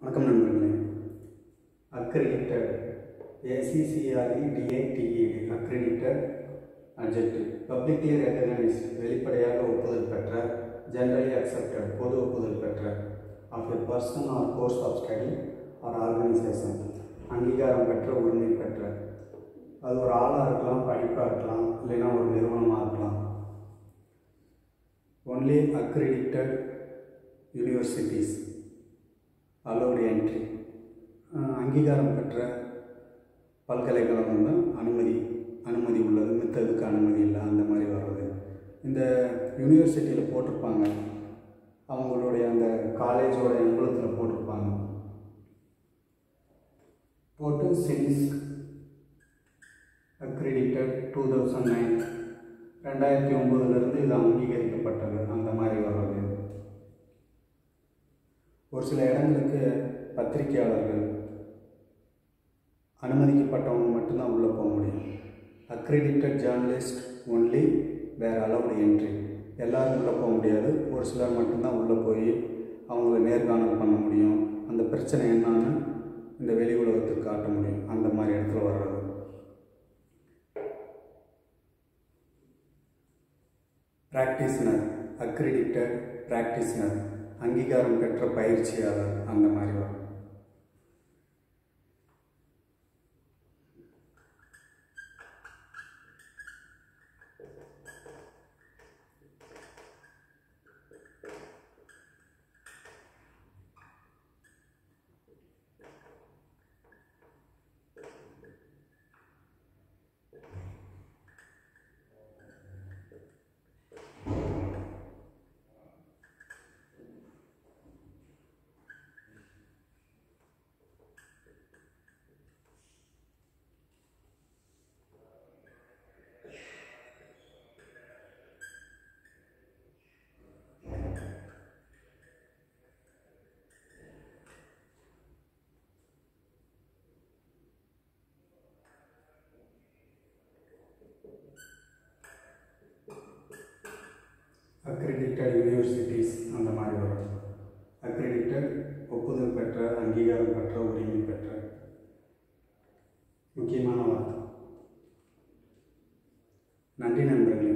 வணக்கம் நண்பர்களே accredited A C C R E D A T E D accredited adjective publicly recognised வெளிப்படையாக ஒப்புதல் பெற்ற ஜெனரலி அக்செப்டட் பொது ஒப்புதல் பெற்ற of a person or course of study or organisation அங்கீகாரம் பெற்ற உரிமை பெற்ற அது ஒரு ஆளாக இருக்கலாம் படிப்பாக இருக்கலாம் இல்லைன்னா ஒரு நிறுவனமாக இருக்கலாம் only accredited universities allowed entry அங்கீகாரம் பெற்ற பல்கலைக்கழகம் தான் அனுமதி அனுமதி உள்ளது மித்ததுக்கு அனுமதி இல்லை அந்த மாதிரி வர்றது இந்த யூனிவர்சிட்டியில் போட்டிருப்பாங்க அவங்களுடைய அந்த காலேஜோட எம்பளத்தில் போட்டிருப்பாங்க போட்டு since accredited two thousand nine ரெண்டாயிரத்தி ஒம்போதுலேருந்து இது அங்கீகரிக்கப்பட்டது அந்த மாதிரி வர்றது ஒரு சில இடங்களுக்கு பத்திரிகையாளர்கள் அனுமதிக்கப்பட்டவங்க மட்டும்தான் உள்ளே போக முடியும் அக்ரிடிட்டட் ஜேர்னலிஸ்ட் ஒன்லி வேறு அலவுடு என்ட்ரி எல்லோரும் உள்ளே போக முடியாது ஒரு சிலர் மட்டும்தான் உள்ளே போய் அவங்கள நேர்காணல் பண்ண முடியும் அந்த பிரச்சனை என்னன்னு இந்த வெளி உலகத்துக்கு காட்ட முடியும் அந்த மாதிரி இடத்துல வர்றது ப்ராக்டிஸ்னர் அக்ரிடிட்டட் ப்ராக்டிஸ்னர் அங்கீகாரம் பெற்ற பயிற்சியாளர் அந்த மாதிரி வரும் அக்ரிடிட்டட் யூனிவர்சிட்டிஸ் அந்த மாதிரி வரும் அக்ரிடிட்டட் ஒப்புதல் பெற்ற அங்கீகாரம் பெற்ற உரிமை பெற்ற முக்கியமான வார்த்தை நன்றி நண்பர்களே